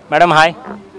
Madam hi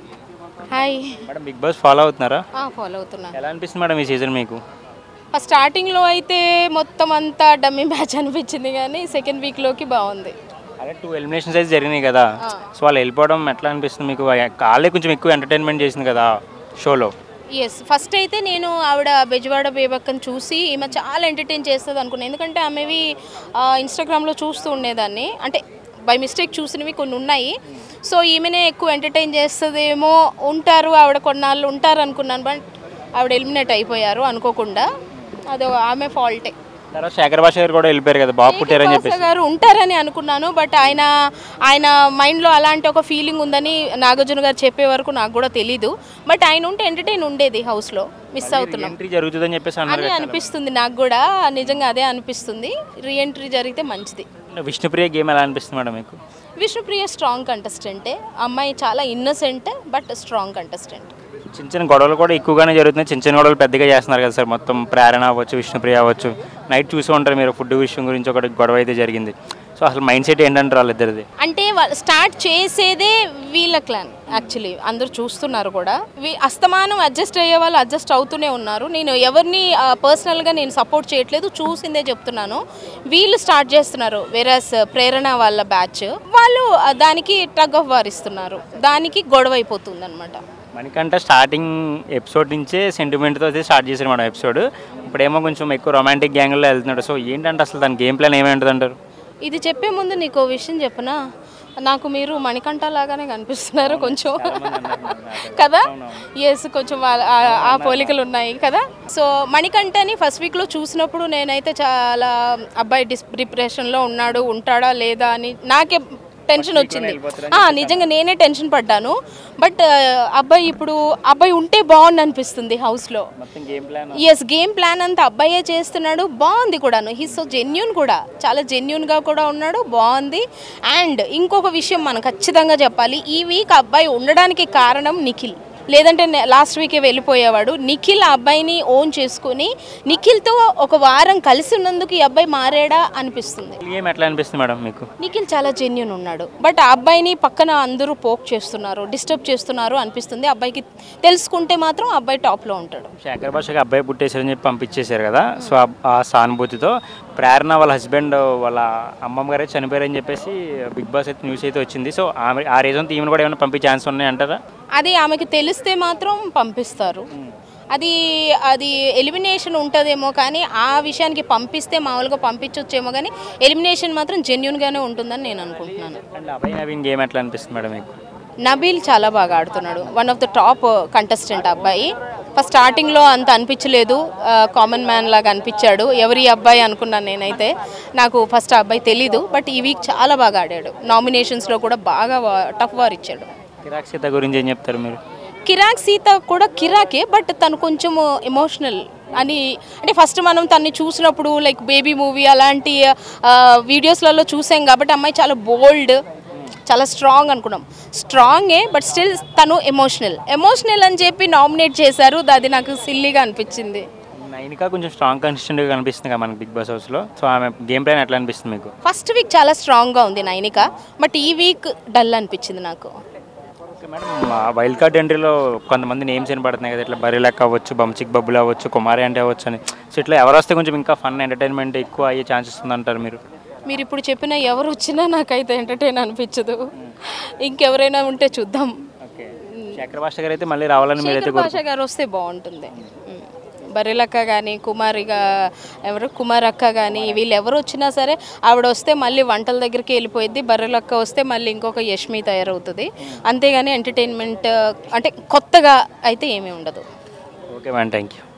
hi madam Bigg Boss follow అవుతున్నారా follow అవుతున్నా ఎలా అనిపిస్తుంది మేడం ఈ సీజన్ మీకు ఫస్ట్ స్టార్టింగ్లో అయితే మొత్తం అంతా డమ్మీ మ్యాచ్ అనిపించింది కానీ సెకండ్ వీక్లోకి బాగుంది అదే టూ ఎలిమినేషన్స్ అయితే జరిగినాయి కదా సో వాళ్ళు వెళ్ళిపోవడం ఎట్లా అనిపిస్తుంది మీకు వాళ్ళే కొంచెం ఎక్కువ ఎంటర్టైన్మెంట్ చేసింది కదా షోలో ఎస్ ఫస్ట్ అయితే నేను ఆవిడ బెజవాడ బేబక్కని చూసి ఈమె చాలా ఎంటర్టైన్ చేస్తుంది అనుకున్నాను ఎందుకంటే ఆమెవి ఇన్స్టాగ్రామ్లో చూస్తూ ఉండేదాన్ని అంటే బై మిస్టేక్ చూసినవి కొన్ని ఉన్నాయి సో ఈమెనే ఎక్కువ ఎంటర్టైన్ చేస్తుందేమో ఉంటారు ఆవిడ కొన్నాళ్ళు ఉంటారు అనుకున్నాను బట్ ఆవిడ ఎలిమినేట్ అయిపోయారు అనుకోకుండా అది ఆమె ఫాల్టే తర్వాత శేఖర్ భాష గారు కూడా వెళ్ళిపోయారు కదా బాబు పుట్టారని చెప్పేసి శ్రీనివాస గారు ఉంటారని అనుకున్నాను బట్ ఆయన ఆయన మైండ్లో అలాంటి ఒక ఫీలింగ్ ఉందని నాగార్జున గారు చెప్పే వరకు నాకు కూడా తెలీదు బట్ ఆయన ఉంటే ఎంటర్టైన్ ఉండేది హౌస్లో మిస్ అవుతున్నాం ఎంట్రీ జరుగుతుందని చెప్పేసి అన్నారు అని అనిపిస్తుంది నాకు కూడా నిజంగా అదే అనిపిస్తుంది రీఎంట్రీ జరిగితే మంచిది కదా. విష్ణుప్రియ గేమ్ ఎలా అనిపిస్తుంది మేడం మీకు విష్ణుప్రియ స్ట్రాంగ్ కంటెస్టెంటే అమ్మాయి చాలా ఇన్నసెంట్ బట్ స్ట్రాంగ్ కంటెస్టెంట్ చిన్న చిన్న గొడవలు కూడా ఎక్కువగానే జరుగుతున్నాయి చిన్న చిన్న గొడవలు పెద్దగా చేస్తున్నారు కదా సార్ మొత్తం ప్రేరణ అవ్వచ్చు విష్ణుప్రియ అవ్వచ్చు నైట్ చూసి ఉంటారు మీరు ఫుడ్ విషయం గురించి ఒకటి గొడవ అయితే జరిగింది సో అసలు మైండ్ సెట్ ఏంటంటారు వాళ్ళిద్దరిది అంటే వాళ్ళు స్టార్ట్ చేసేదే వీళ్ళ క్లాన్ యాక్చువల్లీ అందరూ చూస్తున్నారు కూడా వీ- అస్తమానం అడ్జస్ట్ అయ్యే వాళ్ళు అడ్జస్ట్ అవుతూనే ఉన్నారు నేను ఎవరిని పర్సనల్గా నేను సపోర్ట్ చేయట్లేదు చూసిందే చెప్తున్నాను వీళ్ళు స్టార్ట్ చేస్తున్నారు వేరస్ ప్రేరణ వాళ్ళ బ్యాచ్ వాళ్ళు ఆ, దానికి టగ్ ఆఫ్ వార్ ఇస్తున్నారు దానికి గొడవ అయిపోతుంది అనమాట మనకంటే స్టార్టింగ్ ఎపిసోడ్ నుంచే సెంటిమెంట్తో అయితే స్టార్ట్ చేశారు మేడం ఎపిసోడ్ ఇప్పుడేమో కొంచెం ఎక్కువ రొమాంటిక్ గ్యాంగ్లో వెళ్తున్నాడు సో ఏంటంటే అసలు దాని గేమ్ ప్లాన్ ఏమై ఉంటుంది అంటారు ఇది చెప్పే ముందు నీకు ఓ విషయం చెప్పనా నాకు మీరు మణికంఠ లాగానే కనిపిస్తున్నారు కొంచెం కదా ఎస్ కొంచెం వాళ్ళ- ఆ- ఆ పోలికలు ఉన్నాయి కదా సో మణికంఠని ఫస్ట్ వీక్లో చూసినప్పుడు నేనైతే చాలా అబ్బాయి డిస్ డిప్రెషన్లో ఉన్నాడు ఉంటాడా లేదా అని నాకే టెన్షన్ వచ్చింది ఆ, నిజంగా నేనే టెన్షన్ పడ్డాను బట్ అబ్బాయి ఇప్పుడు అబ్బాయి ఉంటే బాగుంది అనిపిస్తుంది హౌస్లో మొత్తం game plan yes game plan అంతా అబ్బాయే చేస్తున్నాడు బాగుంది కూడాను హీ సో జెన్యున్ కూడా చాలా జెన్యున్గా కూడా ఉన్నాడు బాగుంది అండ్ ఇంకొక విషయం మనం ఖచ్చితంగా చెప్పాలి ఈ వీక్ అబ్బాయి ఉండడానికి కారణం నిఖిల్ లేదంటే లాస్ట్ వీకే వెళ్ళిపోయేవాడు నిఖిల్ ఆ అబ్బాయిని ఓన్ చేసుకుని నిఖిల్తో ఒక వారం కలిసి ఉన్నందుకు ఈ అబ్బాయి మారాడా అనిపిస్తుంది గేమ్ ఎట్లా అనిపిస్తుంది మేడం మీకు నిఖిల్ చాలా జెన్యున్ ఉన్నాడు బట్ ఆ అబ్బాయిని పక్కన అందరూ పోక్ చేస్తున్నారు డిస్టర్బ్ చేస్తున్నారు అనిపిస్తుంది అబ్బాయికి తెలుసుకుంటే మాత్రం ఆ అబ్బాయి టాప్లో ఉంటాడు శేఖర్ భాషకి అబ్బాయి పుట్టేశారని చెప్పి పంపించేశారు కదా సో ఆ- ఆ సానుభూతితో ప్రేరణ వాళ్ళ హస్బెండ్ వాళ్ళ అమ్మమ్మ గారే చనిపోయారని చెప్పేసి బిగ్ బాస్ అయితే న్యూస్ అయితే వచ్చింది సో ఆమె ఆ రీజన్ ఈమెను కూడా ఏమైనా పంపే ఛాన్స్ ఉన్నాయి అంటారా అది ఆమెకి తెలిస్తే మాత్రం పంపిస్తారు అది అది ఎలిమినేషన్ ఉంటుందేమో కానీ ఆ విషయానికి పంపిస్తే మామూలుగా పంపించవచ్చేమో కానీ ఎలిమినేషన్ మాత్రం జెన్యున్గానే ఉంటుందని నేను అనుకుంటున్నాను అండ్ అభయ్ నవీన్ గేమ్ ఎట్లా అనిపిస్తుంది మేడం మీకు నబీల్ చాలా బాగా ఆడుతున్నాడు one of the top contestant అబ్బాయి ఫస్ట్ స్టార్టింగ్లో అంత అనిపించలేదు కామన్ మ్యాన్ లాగా అనిపించాడు ఎవరి అబ్బాయి అనుకున్నాను నేనైతే నాకు ఫస్ట్ ఆ అబ్బాయి తెలీదు బట్ ఈ వీక్ చాలా బాగా ఆడాడు నామినేషన్స్లో కూడా బాగా టఫ్ వార్ ఇచ్చాడు కిరాక్ సీత గురించి ఏం చెప్తారు మీరు కిరాక్ సీత కూడా కిరాకే బట్ తను కొంచెం ఎమోషనల్ అని అంటే ఫస్ట్ మనం తన్ని చూసినప్పుడు లైక్ బేబీ మూవీ అలాంటి వీడియోస్లలో చూసాం కాబట్టి అమ్మాయి చాలా బోల్డ్ చాలా స్ట్రాంగ్ అనుకున్నాం స్ట్రాంగే బట్ స్టిల్ తను ఎమోషనల్ ఎమోషనల్ అని చెప్పి నామినేట్ చేశారు అది నాకు సిల్లీగా అనిపించింది నైనికా కొంచెం స్ట్రాంగ్ కన్సిస్టెంట్గా కనిపిస్తుంది కదా మనకి బిగ్ బాస్ హౌస్లో సో ఆమె గేమ్ ప్లాన్ ఎట్లా అనిపిస్తుంది మీకు ఫస్ట్ వీక్ చాలా స్ట్రాంగ్గా ఉంది నైనిక బట్ ఈ వీక్ డల్ అనిపించింది నాకు ఓకే మేడం వైల్డ్ కార్డ్ ఎంట్రీలో కొంతమంది నేమ్స్ వినపడుతున్నాయి కదా ఇట్లా బరిలెక్క అవ్వచ్చు బంచిక్ బబ్బులు అవ్వచ్చు కుమారి అంటే అవ్వచ్చు అని సో ఇట్లా ఎవరు వస్తే కొంచెం ఇంకా ఫన్ ఎంటర్టైన్మెంట్ ఎక్కువ అయ్యే ఛాన్సెస్ ఉందంటారు మీరు మీరు ఇప్పుడు చెప్పిన ఎవరు వచ్చినా నాకైతే ఎంటర్టైన్ అనిపించదు ఇంకెవరైనా ఉంటే చూద్దాం ఓకే శేఖర్ భాష గారు అయితే మళ్ళీ రావాలని మీరైతే శేఖర్ భాష గారు వస్తే బాగుంటుంది మ్. బర్రెలక్క కానీ కుమారిగా ఎవరు కుమార్ అక్క కానీ వీళ్ళు ఎవరు వచ్చినా సరే ఆవిడ వస్తే మళ్ళీ వంటల దగ్గరికి వెళ్ళిపోయింది బర్రెలక్క వస్తే మళ్ళీ ఇంకొక యష్మి తయారవుతుంది అంతేగాని ఎంటర్టైన్మెంట్ అంటే కొత్తగా అయితే ఏమీ ఉండదు ఓకే మేడం థ్యాంక్ యూ